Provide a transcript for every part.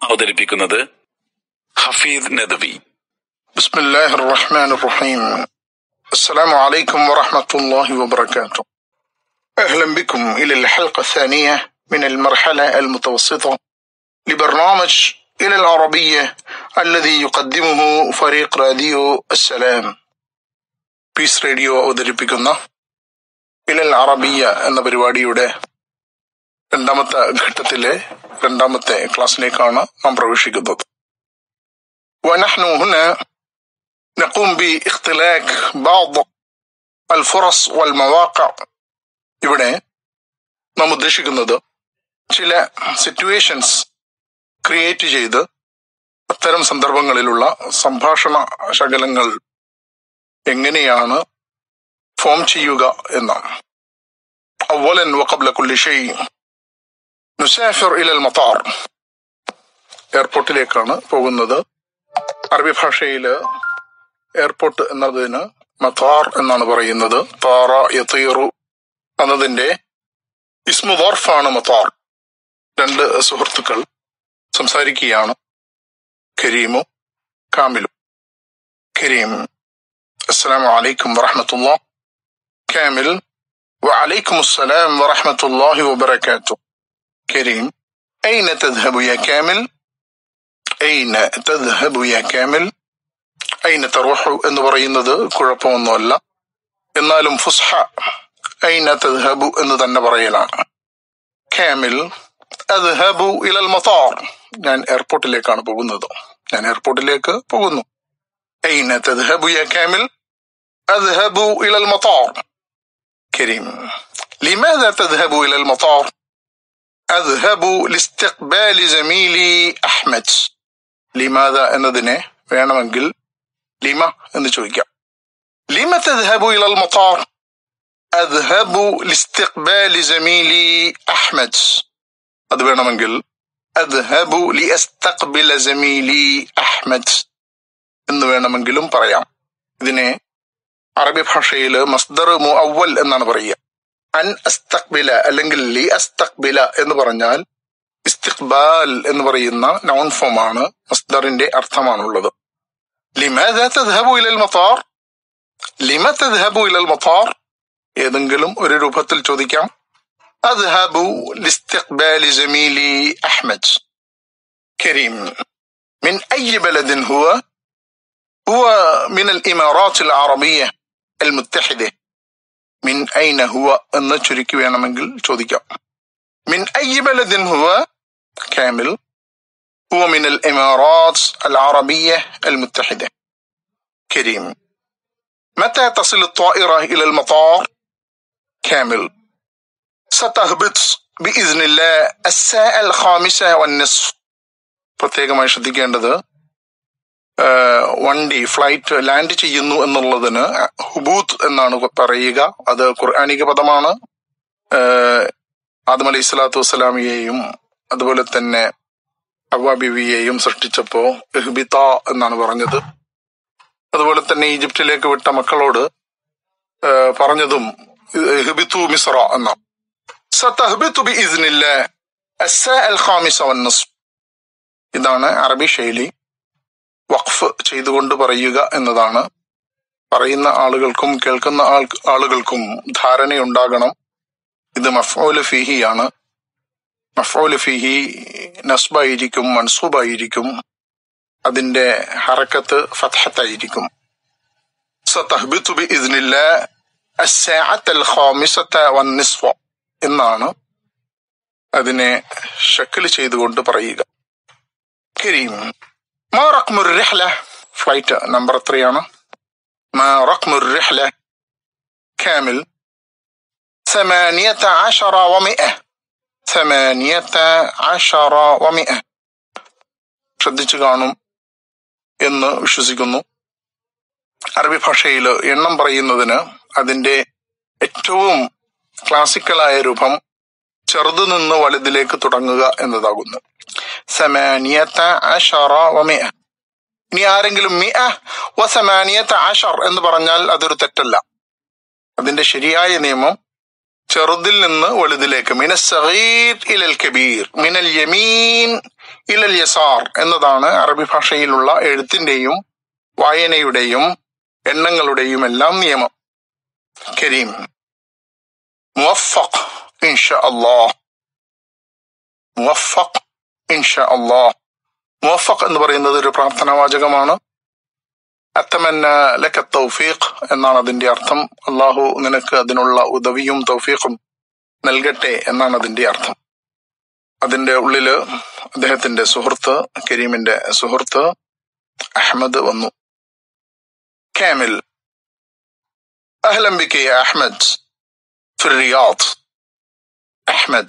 അവതരിപ്പിക്കുന്നത് Hafeed നദവി بسم الله الرحمن الرحيم السلام عليكم ورحمة الله وبركاته أهلا بكم إلى الحلقة الثانية من المرحلة المتوسطة لبرنامج إلى العربية الذي يقدمه فريق راديو السلام piece radio അവതരിപ്പിക്കുന്ന ഇലൽ അറബിയ എന്ന പരിപാടിയുടെ രണ്ടാമത്തെ ഘട്ടത്തിലെ രണ്ടാമത്തെ ക്ലാസ്സിലേക്കാണ് നാം പ്രവേശിക്കുന്നത് ونحن هنا نقوم باختلاق بعض الفرص والمواقع ഇവിടെ നാം ഉദ്ദേശിക്കുന്നത് ചില സിറ്റുവേഷൻസ് ക്രിയേറ്റ് ചെയ്ത് അത്തരം സന്ദർഭങ്ങളിലുള്ള സംഭാഷണ ശകലങ്ങൾ എങ്ങനെയാണ് ഫോം ചെയ്യുക എന്നാണ് أولا وقبل كل شيء نسافر إلى المطار എയർപോർട്ടിലേക്കാണ് പോകുന്നത് അറബി ഭാഷയില് എയർപോർട്ട് എന്നതിന് മത്താർ എന്നാണ് പറയുന്നത് താറ യത്തീറു എന്നതിന്റെ ഇസ്മുദാർഫാണ് മത്താർ രണ്ട് സുഹൃത്തുക്കൾ സംസാരിക്കുകയാണ് കരീമും കാമിലും കരീം അസ്സലാമു അലൈക്കും വറഹമത്തുള്ള കാമിൽ وعليكم السلام ورحمة الله وبركاته كريم أين تذهب يا كامل أين تذهب يا كامل أين تروح എന്ന് പറയുന്നത് കുഴപ്പമൊന്നുമല്ല എന്നാലും ഫുസ്ഹ أين تذهب എന്ന് തന്നെ പറയലാണ് കാമിൽ أذهب إلى المطار ഞാൻ എയർപോർട്ടിലേക്കാണ് പോകുന്നത് ഞാൻ എയർപോർട്ടിലേക്ക് പോകുന്നു أين تذهب يا كامل أذهب إلى المطار كريم لماذا تذهب إلى المطار أذهب لاستقبال زميلي أحمد لماذا എന്നതിനെ വേണമെങ്കിൽ ലിമ എന്ന് ചോദിക്കാം لم تذهب إلى المطار أذهب لاستقبال زميلي أحمد അത് വേണമെങ്കിൽ أذهب لأستقبل زميلي أحمد എന്ന് വേണമെങ്കിലും പറയാം ഇതിനെ അറബി ഭാഷയിൽ മസ്ദർ മുഅവ്വൽ എന്നാണ് പറയുക അൻ അസ്തഖ്ബില അല്ലെങ്കിൽ ലി അസ്തഖ്ബില എന്ന് പറഞ്ഞാൽ ഇസ്തിഖ്ബാൽ എന്ന് പറയുന്ന നൗൺ ഫോം ആണ് മസ്ദറിന്റെ അർത്ഥമാണുള്ളത് ലിമാദ തദ്ഹബു ഇലൽ മത്താർ ലിമ തദ്ഹബു ഇലൽ മത്താർ ഏതെങ്കിലും ഒരു രൂപത്തിൽ ചോദിക്കാം أذهب لاستقبال زميلي أحمد كريم من أي بلد هو؟ هو من الإمارات العربية المتحدة من أين هو എന്ന് ചുരുക്കി വേണമെങ്കിൽ ചോദിക്കാം من أي بلد هو كامل هو من الإمارات العربية المتحدة كريم متى تصل الطائرة إلى المطار كامل ستهبط بإذن الله الساعة الخامسة والنصف പ്രത്യേകമായി ശ്രദ്ധിക്കേണ്ടത് വണ്ടി ഫ്ലൈറ്റ് ലാൻഡ് ചെയ്യുന്നു എന്നുള്ളതിന് ഹുബൂത്ത് എന്നാണ് പറയുക അത് ഖുർആാനിക പദമാണ് ആദം അലൈഹി സ്വലാത്തു വസ്സലാമിയെയും അതുപോലെ തന്നെ ഹവ്വ ബിവിയെയും സൃഷ്ടിച്ചപ്പോ എഹ്ബിത്ത എന്നാണ് പറഞ്ഞത് അതുപോലെ തന്നെ ഈജിപ്തിലേക്ക് വിട്ട മക്കളോട് പറഞ്ഞതും എഹ്ബിത്തു മിസ്ര എന്നാണ് സതഹ്ബിത്തു ബിഇസ്നില്ലാ الساعة الخامسة والنصف ഇതാണ് അറബി ശൈലി വഖഫ് ചെയ്തുകൊണ്ട് പറയുക എന്നതാണ് പറയുന്ന ആളുകൾക്കും കേൾക്കുന്ന ആൾ ആളുകൾക്കും ധാരണയുണ്ടാകണം ഇത് മഫ്ഊല് ഫിഹിയാണ് മഫ്ഊല് ഫിഹി നസ്ബായിരിക്കും മൻസൂബായിരിക്കും അതിന്റെ ഹറക്കത്ത് ഫത്ഹത്തായിരിക്കും സതഹ്ബിത്തു ബിഇസ്നില്ലാ الساعة الخامسة والنصف എന്നാണ് അതിനെ ഷക്കിൽ ചെയ്തുകൊണ്ട് പറയുക കരീം ما رقم الرحلة ഫ്ലൈറ്റ് നമ്പർ എത്രയാണ് ما رقم الرحلة كامل ثمانية عشر ومئة ثمانية عشر ومئة ശ്രദ്ധിച്ചു കാണും എന്ന് വിശ്വസിക്കുന്നു അറബി ഭാഷയിൽ എണ്ണം പറയുന്നതിന് അതിന്റെ ഏറ്റവും ക്ലാസിക്കലായ രൂപം ചെറുതു നിന്ന് വലുതിലേക്ക് തുടങ്ങുക എന്നതാകുന്നു സമാനിയത്ത അഷറ വമിഅ ഇനി ആരെങ്കിലും മിഅ വസമാനിയത്ത അഷർ എന്ന് പറഞ്ഞാൽ അതൊരു തെറ്റല്ല അതിന്റെ ശരിയായ നിയമം ചെറുതിൽ നിന്ന് വലുതിലേക്ക് മിന സഗീർ ഇലൽ കബീർ മിനൽ യമീൻ ഇലൽ യസാർ എന്നതാണ് അറബി ഭാഷയിലുള്ള എഴുത്തിന്റെയും വായനയുടെയും എണ്ണങ്ങളുടെയും എല്ലാം നിയമം കരീം മുവഫഖ് ഇൻഷാ അല്ലാഹ് മുവഫഖ് ഇൻഷാ അല്ലാഹ് മുവഫഖ് എന്ന് പറയുന്നത് ഒരു പ്രാർത്ഥനാ വാചകമാണ് അത്തമന്ന ലക തൗഫീഖ് എന്നാണ് അതിന്റെ അർത്ഥം അള്ളാഹു നിനക്ക് അതിനുള്ള ഉദവിയും തൗഫീഖും നൽകട്ടെ എന്നാണ് അതിന്റെ അർത്ഥം അതിന്റെ ഉള്ളില് അദ്ദേഹത്തിന്റെ സുഹൃത്ത് കരീമിന്റെ സുഹൃത്ത് അഹമ്മദ് വന്നു കാമിൽ അഹ്ലം ബിക യാ അഹ്മദ് في الرياض أحمد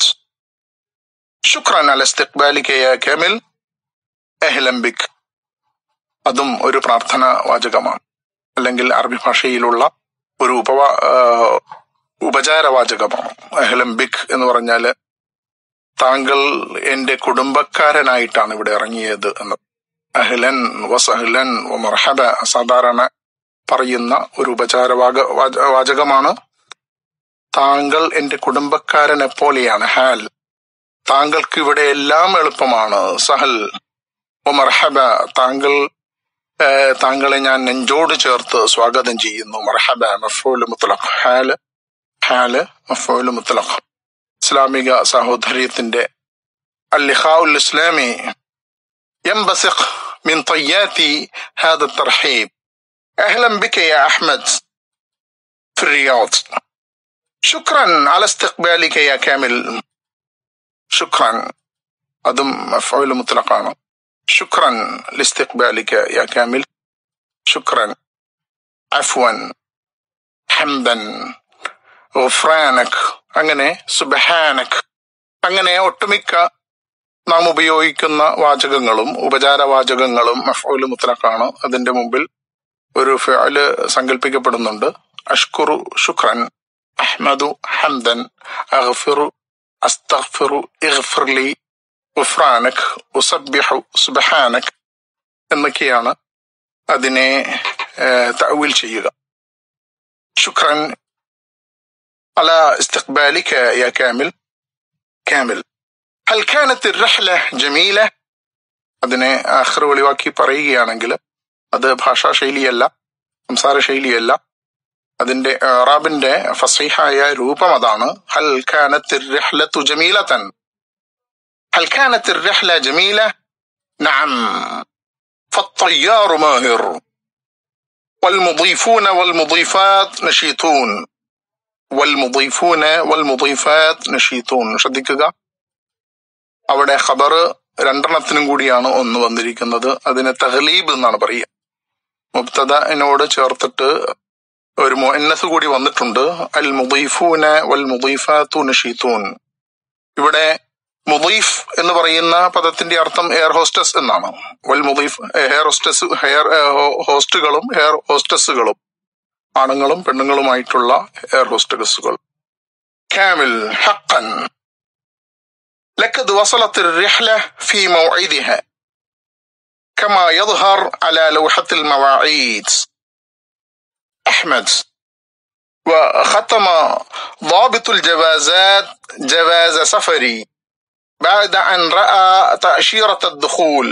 شكرا على استقبالك يا كامل أهلا بك അതും ഒരു പ്രാർത്ഥന വാചകമാണ് അല്ലെങ്കിൽ അറബി ഭാഷയിലുള്ള ഒരു ഉപവാ ആഹ് ഉപചാര വാചകമാണ് അഹ്ലം ബിക് എന്ന് പറഞ്ഞാല് താങ്കൾ എന്റെ കുടുംബക്കാരനായിട്ടാണ് ഇവിടെ ഇറങ്ങിയത് എന്ന് അഹ്ലൻ വസഹ്ലൻ മർഹബ സാധാരണ പറയുന്ന ഒരു ഉപചാര വാച വാച- വാചകമാണ് താങ്കൾ എന്റെ കുടുംബക്കാരനെ പോലെയാണ് ഹാൽ താങ്കൾക്ക് ഇവിടെ എല്ലാം എളുപ്പമാണ് സഹൽ മർഹബ താങ്കൾ ഏഹ്, താങ്കളെ ഞാൻ നെഞ്ചോട് ചേർത്ത് സ്വാഗതം ചെയ്യുന്നു മർഹബ മഫൂല് മുത്തലഖ് ഹാല് ഹാല് മഫൂല് മുത്തലഖ് ഇസ്ലാമിക സാഹോദര്യത്തിന്റെ اللقاء الإسلامي ينبثق من طيات هذا الترحيب أهلا بك يا أحمد في الرياض شكرا على استقبالك يا كامل شكرا أدم مفعول مطلقان شكرا لاستقبالك يا كامل شكرا عفوا حمدا غفرانك അങ്ങനെ സുബഹാനക് അങ്ങനെ ഒട്ടുമിക്ക നാം ഉപയോഗിക്കുന്ന വാചകങ്ങളും ഉപചാര വാചകങ്ങളും മഫ്ഊല് മുത്തലഖാണ് അതിന്റെ മുമ്പിൽ ഒരു ഫിഅല് സങ്കല്പിക്കപ്പെടുന്നുണ്ട് അഷ്കുറു ശുക്രൻ അഹ്മദു ഹംദൻ അഗ്ഫിറു അസ്തഗ്ഫിറു ഇഗ്ഫിർലി ഉഫ്രാനക് ഉസബ്ബിഹു സുബ്ഹാനക് എന്നൊക്കെയാണ് അതിനെ തഅവീൽ ചെയ്യുക ശുക്രൻ അല ഇസ്തിഖ്ബാലിക യാ കാമിൽ കാമിൽ ഹൽ കാനത്ത് الرحلة ജമീല അതിനെ ആഖിർ വെളിവാക്കി പറയുകയാണെങ്കിൽ അത് ഭാഷാ ശൈലിയല്ല സംസാര ശൈലിയല്ല അതിന്റെ ഇറാബിന്റെ ഫസീഹായ രൂപം അതാണ് ഹൽ കാനത്ത് الرحلة جميلة هل كانت الرحلة جميلة؟ نعم فالطيار ماهر والمضيفون والمضيفات نشيطون والمضيفون والمضيفات نشيطون ശ്രദ്ധിക്കുക അവിടെ ഖബർ രണ്ടെണ്ണത്തിനും കൂടിയാണ് ഒന്ന് വന്നിരിക്കുന്നത് അതിന് തഹ്ലീബ് എന്നാണ് പറയുക മുബ്തദനോട് ചേർത്തിട്ട് ഒരു മുഅന്നസ് കൂടി വന്നിട്ടുണ്ട് അൽ മുദീഫൂന വൽ മുദീഫാത്തു നഷീത്തൂൻ ഇവിടെ മുദീഫ് എന്ന് പറയുന്ന പദത്തിന്റെ അർത്ഥം എയർ ഹോസ്റ്റസ് എന്നാണ് വൽ മുദീഫ് ഹെയർ ഹോസ്റ്റസ് ഹെയർ ഹോസ്റ്റുകളും ഹെയർ ഹോസ്റ്റസുകളും ആണുങ്ങളും പെണ്ണുങ്ങളുമായിട്ടുള്ള എയർ ഹോസ്റ്റസുകൾ കാമിൽ ഹക്കൻ لقد وصلت الرحلة في موعدها كما يظهر على لوحة المواعيد أحمد وختم ضابط الجوازات جواز سفري بعد أن رأى تأشيرة الدخول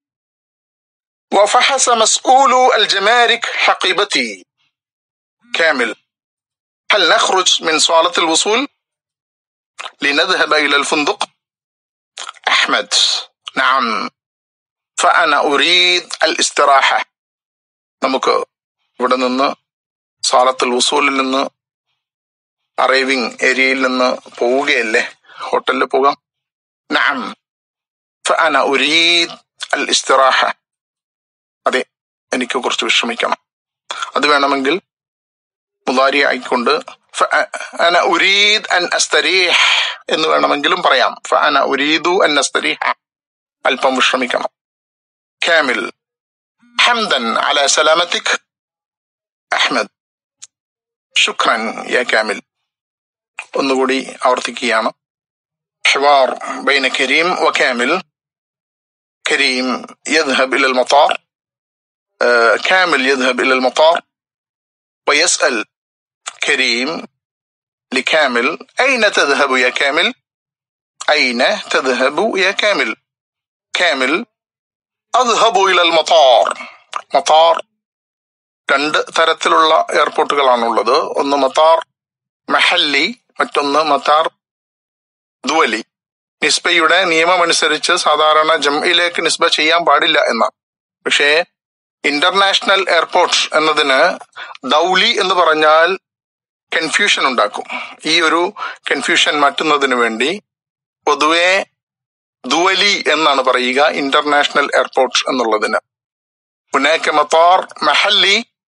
وفحص مسؤول الجمارك حقيبتي كامل هل نخرج من صالة الوصول لنذهب إلى الفندق أحمد نعم فأنا أريد الاستراحة നമുക്ക് ഇവിടെ നിന്ന് സാലത്തുൽ വസൂലിൽ നിന്ന് അറൈവിംഗ് ഏരിയയിൽ നിന്ന് പോവുകയല്ലേ ഹോട്ടലിൽ പോകാം നഅം فأنا أريد الاستراحة അതെ എനിക്ക് കുറച്ച് വിശ്രമിക്കണം അത് വേണമെങ്കിൽ മുതാരി ആയിക്കൊണ്ട് أنا أريد أن أستريح എന്ന് വേണമെങ്കിലും പറയാം فأنا أريد أن أستريح അല്പം വിശ്രമിക്കണം كامل حمدا على سلامتك أحمد شكرا يا كامل ഒന്നുകൂടി ആവർത്തിക്കുകയാണ് حوار بين كريم وكامل كريم يذهب إلى المطار آه كامل يذهب إلى المطار ويسأل كريم لكامل أين تذهب يا كامل أين تذهب يا كامل كامل أذهب إلى المطار മത്താർ രണ്ട് തരത്തിലുള്ള എയർപോർട്ടുകളാണുള്ളത് ഒന്ന് മത്താർ മെഹല്ലി മറ്റൊന്ന് മത്താർ ദുവലി നിസ്ബയുടെ നിയമമനുസരിച്ച് സാധാരണ ജംഇലേക്ക് നിസ്ബ ചെയ്യാൻ പാടില്ല എന്നാണ് പക്ഷേ ഇന്റർനാഷണൽ എയർപോർട്ട് എന്നതിന് ദൗലി എന്ന് പറഞ്ഞാൽ കൺഫ്യൂഷൻ ഉണ്ടാക്കും ഈ ഒരു കൺഫ്യൂഷൻ മാറ്റുന്നതിന് വേണ്ടി പൊതുവെ ദുവലി എന്നാണ് പറയുക ഇന്റർനാഷണൽ എയർപോർട്ട് എന്നുള്ളതിന് هناك مطار محلي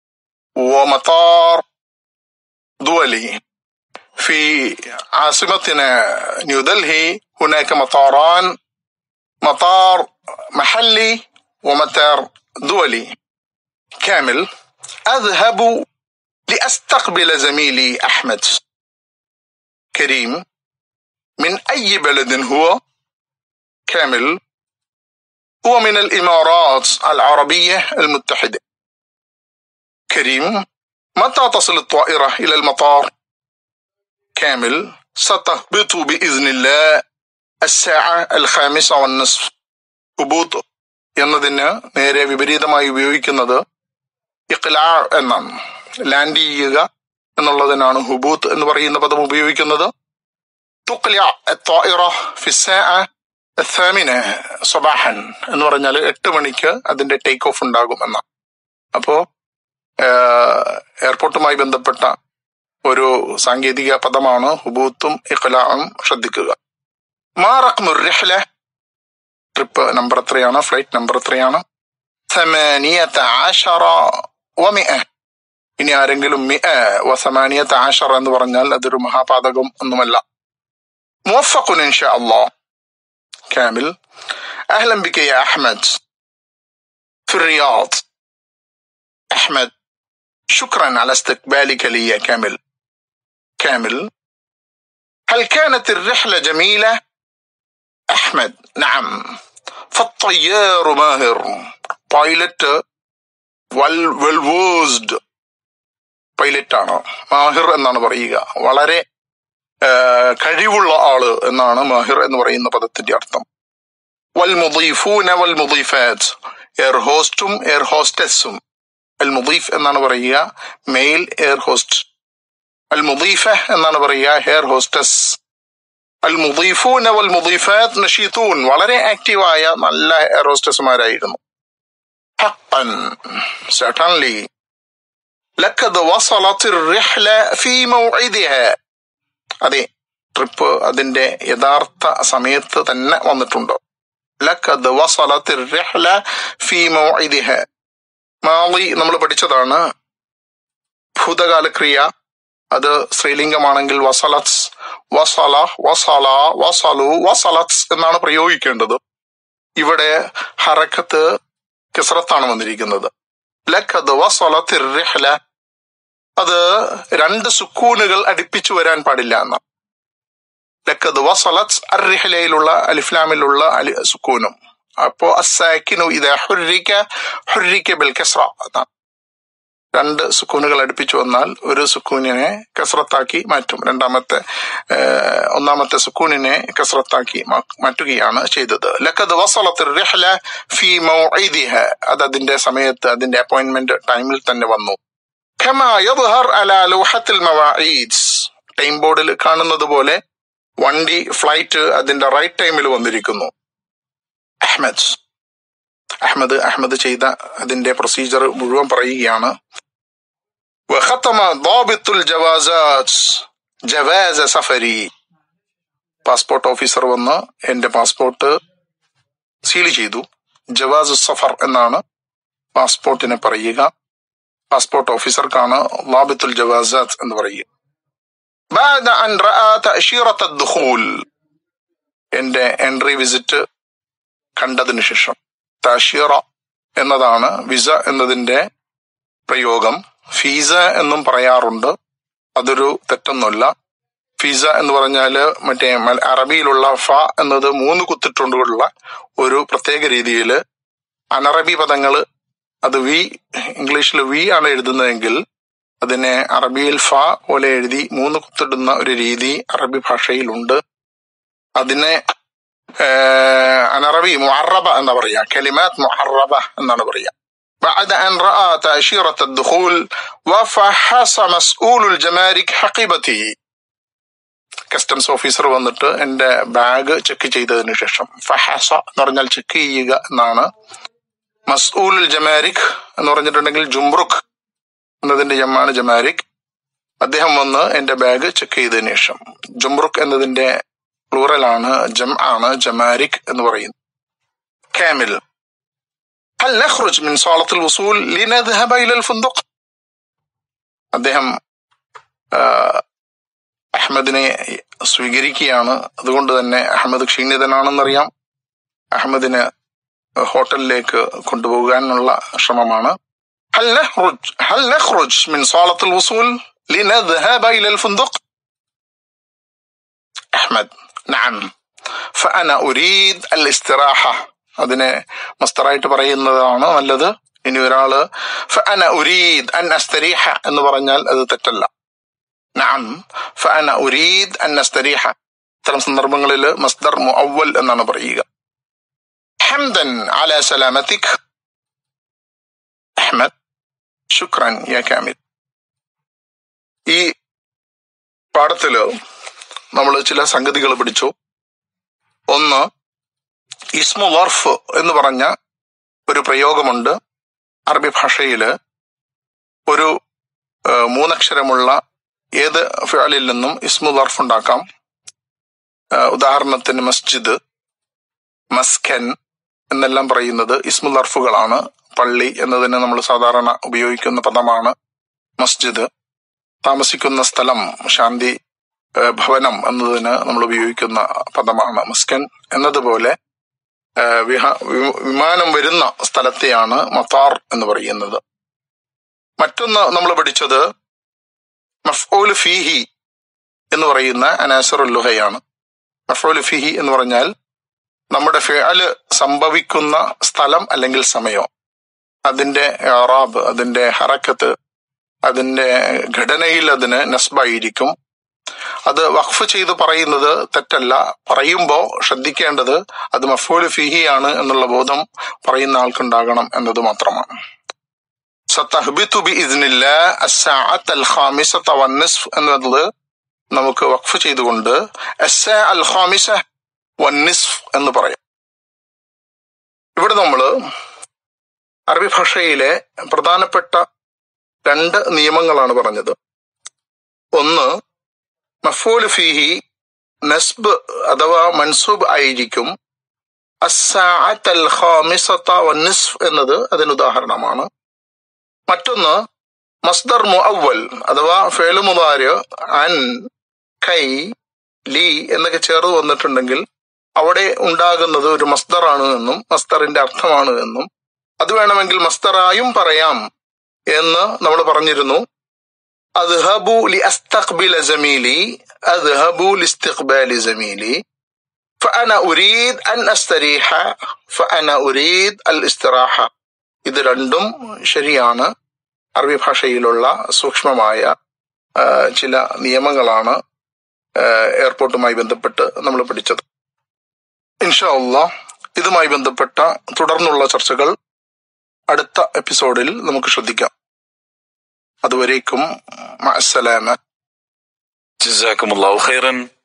ومطار دولي في عاصمتنا نيودلهي هناك مطاران مطار محلي ومطار دولي كامل اذهب لاستقبل زميلي احمد كريم من اي بلد هو كامل هو من الامارات العربيه المتحده كريم متى تصل الطائره الى المطار كامل ستهبط باذن الله الساعه الخامسه والنصف هبوط എന്നതിന് നേരെ വിപരീതമായി ഉപയോഗിക്കുന്നത് ഇഖ്ലാ എന്നാണ് ലാൻഡ് ചെയ്യുക എന്നുള്ളതിനാണ് ഹുബൂത്ത് എന്ന് പറയുന്ന പദം ഉപയോഗിക്കുന്നത് തുഖ്ലിഅ الطائرة في الساعة الثامنة صباحا എന്ന് പറഞ്ഞാൽ എട്ട് മണിക്ക് അതിന്റെ ടേക്ക് ഓഫ് ഉണ്ടാകും എന്നാണ് അപ്പോ എയർപോർട്ടുമായി ബന്ധപ്പെട്ട ഒരു സാങ്കേതിക പദമാണ് ഹുബൂത്തും ഇഖ്ലാവും ശ്രദ്ധിക്കുക മാറക്മുർ റിഹ്ല ട്രിപ്പ് നമ്പർ എത്രയാണ് ഫ്ലൈറ്റ് നമ്പർ എത്രയാണ് ثمانية عشر ومئة ഇനി ആരെങ്കിലും മിഅ വസമാനിയത്ത് ആഷർ എന്ന് പറഞ്ഞാൽ അതൊരു മഹാപാതകം ഒന്നുമല്ല موفق إن شاء الله كامل أهلا بك يا أحمد في الرياض أحمد شكرا على استقبالك لي يا كامل كامل هل كانت الرحلة جميلة؟ أحمد نعم فالطيار ماهر بايلت well well versed പൈലറ്റ് ആണ് മാഹിർ എന്നാണ് പറയുക വളരെ ആ, കഴിവുള്ള ആള് എന്നാണ് മാഹിർ എന്ന് പറയുന്ന പദത്തിന്റെ അർത്ഥം വൽ മുദീഫൂന വൽ മുദീഫാത്ത് എയർ ഹോസ്റ്റും എയർ ഹോസ്റ്റസും അൽ മുദീഫ് എന്നാണ് പറയുക മെയിൽ എയർ ഹോസ്റ്റ് അൽ മുദീഫ എന്നാണ് പറയുക എയർ ഹോസ്റ്റസ് അൽ മുദീഫൂന വൽ മുദീഫാത്ത് നഷീത്തൂൻ വളരെ ആക്റ്റീവായ നല്ല എയർ ഹോസ്റ്റസുമാരായിരുന്നു حقا certainly لقد وصلت الرحلة في موعدها അതെ ട്രിപ്പ് അതിന്റെ യഥാർത്ഥ സമയത്ത് തന്നെ വന്നിട്ടുണ്ട് ലക്കത് വസലത്ത് الرحلة في موعدها മാളി നമ്മൾ പഠിച്ചതാണ് ഭൂതകാല ക്രിയ അത് സ്ത്രീലിംഗമാണെങ്കിൽ വസലത്സ് വസല വസല വസലു വസലത്സ് എന്നാണ് പ്രയോഗിക്കേണ്ടത് ഇവിടെ ഹറക്കത്ത് കിസ്രത്താണ് വന്നിരിക്കുന്നത് ലക്കത് വസലത്ത് الرحلة അത് രണ്ട് സുക്കൂനുകൾ അടുപ്പിച്ചു വരാൻ പാടില്ല എന്ന് ലക്കത് വസലത്ത് അർഹിലയിലുള്ള അലിഫ്ലാമിലുള്ള അലി സുക്കൂനും അപ്പോ അസാക്കിനു ഇത് ഹുരിക്ക ഹുരിക്ക ബിൽ കസ്ര എന്നാണ് രണ്ട് സുക്കൂനുകൾ അടുപ്പിച്ചു വന്നാൽ ഒരു സുക്കൂനിനെ കസ്രത്താക്കി മാറ്റും രണ്ടാമത്തെ ഏഹ്, ഒന്നാമത്തെ സുക്കൂനിനെ കസ്രത്താക്കി മാ- മാറ്റുകയാണ് ചെയ്തത് ലക്കത് വസലത്ത് റിഹ്ല ഫി മൗഇദിഹ അത് അതിന്റെ സമയത്ത് അതിന്റെ അപ്പോയിന്റ്മെന്റ് ടൈമിൽ തന്നെ വന്നു كما يظهر على لوحة المواعيد ടൈം ബോർഡിൽ കാണുന്നത് പോലെ വണ്ടി ഫ്ലൈറ്റ് അതിന്റെ റൈറ്റ് ടൈമിൽ വന്നിരിക്കുന്നു അഹ്മദ് അഹ്മദ് അഹ്മദ് ചെയ്ത അതിന്റെ പ്രൊസീജർ മുഴുവൻ പറയുകയാണ് وختم ضابط الجوازات جواز سفري പാസ്പോർട്ട് ഓഫീസർ വന്ന് എന്റെ പാസ്പോർട്ട് സീൽ ചെയ്തു ജവാസ് സഫർ എന്നാണ് പാസ്പോർട്ടിനെ പറയുക പാസ്പോർട്ട് ഓഫീസർക്കാണ് ലാബിത്തുൽ ജവാസാത്ത് എന്ന് പറയുക بعد أن رأى تأشيرة الدخول എന്റെ എൻട്രി വിസിറ്റ് കണ്ടതിന് ശേഷം താഷീറ എന്നതാണ് വിസ എന്നതിന്റെ പ്രയോഗം ഫീസ എന്നും പറയാറുണ്ട് അതൊരു തെറ്റൊന്നുമല്ല ഫീസ എന്ന് പറഞ്ഞാല് മറ്റേ മല- അറബിയിലുള്ള ഫ എന്നത് മൂന്ന് കുത്തിട്ടുകൊണ്ടുള്ള ഒരു പ്രത്യേക രീതിയിൽ അനറബി പദങ്ങള് അത് വി ഇംഗ്ലീഷിൽ വി ആണ് എഴുതുന്നതെങ്കിൽ അതിനെ അറബിയിൽ ഫ പോലെ എഴുതി മൂന്ന് കുത്തിടുന്ന ഒരു രീതി അറബി ഭാഷയിലുണ്ട് അതിനെ അനറബി മുഅറബ എന്ന് പറയാ കലിമാത്ത് മുഅറബ എന്നാണ് പറയാ بعد أن رأى تأشيرة الدخول وفحص مسؤول الجمارك حقيبته കസ്റ്റംസ് ഓഫീസർ വന്നിട്ട് എന്റെ ബാഗ് ചെക്ക് ചെയ്തതിനു ശേഷം ഫഹസ എന്ന് പറഞ്ഞാൽ ചെക്ക് ചെയ്യുക എന്നാണ് മസ്ഊൽ ജമാരിക് എന്ന് പറഞ്ഞിട്ടുണ്ടെങ്കിൽ ജുംറുഖ് എന്നതിന്റെ ജമ്മാണ് ജമാരിക് അദ്ദേഹം വന്ന് എന്റെ ബാഗ് ചെക്ക് ചെയ്തതിനു ശേഷം ജുംറുഖ് എന്നതിന്റെ പ്ലൂറലാണ് ജം ആണ് ജമാരിക് എന്ന് പറയുന്നത് കാമിൽ هل نخرج من صالة الوصول لنذهب إلى الفندق അദ്ദേഹം ആ, അഹമ്മദിനെ സ്വീകരിക്കുകയാണ് അതുകൊണ്ട് തന്നെ അഹമ്മദ് ക്ഷീണിതനാണെന്നറിയാം അഹമ്മദിന് ഹോട്ടലിലേക്ക് കൊണ്ടുപോകാനുള്ള ശ്രമമാണ് هل نخرج هل نخرج من صالة الوصول لنذهب إلى الفندق أحمد نعم فأنا أريد الاستراحة അതിനെ മസ്തറായിട്ട് പറയുന്നതാണ് നല്ലത് ഇനി ഒരാള് ഫഅന ഉരീദ് അൻ അസ്തരീഹ എന്ന് പറഞ്ഞാൽ അത് തെറ്റല്ല നഅം ഫഅന ഉരീദ് അൻ അസ്തരീഹ ഇത്തരം സന്ദർഭങ്ങളിൽ മസ്ദർ മുഅവ്വൽ എന്നാണ് പറയുക ഹംദൻ അല സലാമത്തിക് അഹ്മദ് ശുക്രൻ യാ കാമിൽ ഈ പാഠത്തില് നമ്മൾ ചില സംഗതികൾ പിടിച്ചു ഒന്ന് ഇസ്മു ലർഫ് എന്ന് പറഞ്ഞ ഒരു പ്രയോഗമുണ്ട് അറബി ഭാഷയില് ഒരു ആ, മൂന്നക്ഷരമുള്ള ഏത് ഫിഅലിൽ നിന്നും ഇസ്മു ലർഫ് ഉണ്ടാക്കാം ആ, ഉദാഹരണത്തിന് മസ്ജിദ് മസ്കൻ എന്നെല്ലാം പറയുന്നത് ഇസ്മു ലർഫുകളാണ് പള്ളി എന്നതിന് നമ്മൾ സാധാരണ ഉപയോഗിക്കുന്ന പദമാണ് മസ്ജിദ് താമസിക്കുന്ന സ്ഥലം ശാന്തി ആ, ഭവനം എന്നതിന് നമ്മൾ ഉപയോഗിക്കുന്ന പദമാണ് മസ്കൻ എന്നതുപോലെ ആ, വിഹ- വി- വിമാനം വരുന്ന സ്ഥലത്തെയാണ് മത്താർ എന്ന് പറയുന്നത് മറ്റൊന്ന് നമ്മൾ പഠിച്ചത് മഫ്ഊൽ ഫീഹി എന്ന് പറയുന്ന അനാസറുൽ ലുഹയാണ് മഫ്ഊൽ ഫീഹി എന്ന് പറഞ്ഞാൽ നമ്മുടെ ഫിഅല് സംഭവിക്കുന്ന സ്ഥലം അല്ലെങ്കിൽ സമയം അതിന്റെ അറാബ് അതിന്റെ ഹറക്കത്ത് അതിന്റെ ഘടനയിൽ അതിന് നസ്ബായിരിക്കും അത് വഖഫ് ചെയ്ത് പറയുന്നത് തെറ്റല്ല പറയുമ്പോ ശ്രദ്ധിക്കേണ്ടത് അത് മഫൂല് ഫിഹിയാണ് എന്നുള്ള ബോധം പറയുന്ന ആൾക്കുണ്ടാകണം എന്നത് മാത്രമാണ് സത്തഹ്ബിത്തു ബി ഇദ്നില്ല അസ്സാഅത്ത് അൽ ഖാമിസത വന്നിസ്ഫ് എന്നത് നമുക്ക് വഖഫ് ചെയ്തുകൊണ്ട് അസ്സാ അൽ ഖാമിസ വന്നിസ്ഫ് എന്ന് പറയാം ഇവിടെ നമ്മള് അറബി ഭാഷയിലെ പ്രധാനപ്പെട്ട രണ്ട് നിയമങ്ങളാണ് പറഞ്ഞത് ഒന്ന് മഫൂല് ഫീഹി നസ്ബ് അഥവാ മൻസൂബ് ആയിരിക്കും അസ്സാഅത്ത് അൽ ഖാമിസത വന്നിസ്ഫ് എന്നത് അതിന് ഉദാഹരണമാണ് മറ്റൊന്ന് മസ്ദർ മുഅവ്വൽ അഥവാ ഫേലു മുതാര് അൻ കൈ ലി എന്നൊക്കെ ചേർന്ന് വന്നിട്ടുണ്ടെങ്കിൽ അവിടെ ഉണ്ടാകുന്നത് ഒരു മസ്ദറാണ് എന്നും മസ്ദറിന്റെ അർത്ഥമാണ് എന്നും അത് വേണമെങ്കിൽ മസ്ദറായും പറയാം എന്ന് നമ്മൾ പറഞ്ഞിരുന്നു أذهب لأستقبل زميلي أذهب لاستقبال زميلي فأنا أريد أن أستريح فأنا أريد الاستراحة ഇത് രണ്ടും ശരിയാണ് അറബി ഭാഷയിലുള്ള സൂക്ഷ്മമായ ആ, ചില നിയമങ്ങളാണ് ആ, എയർപോർട്ടുമായി ബന്ധപ്പെട്ട് നമ്മൾ പഠിച്ചത് ഇൻഷാ അള്ളാഹ് ഇതുമായി ബന്ധപ്പെട്ട തുടർന്നുള്ള ചർച്ചകൾ അടുത്ത എപ്പിസോഡിൽ നമുക്ക് ശ്രദ്ധിക്കാം അതുവരേക്കും മഅസ്സലാമ ജസാക്കുമുല്ലാഹു ഖൈറൻ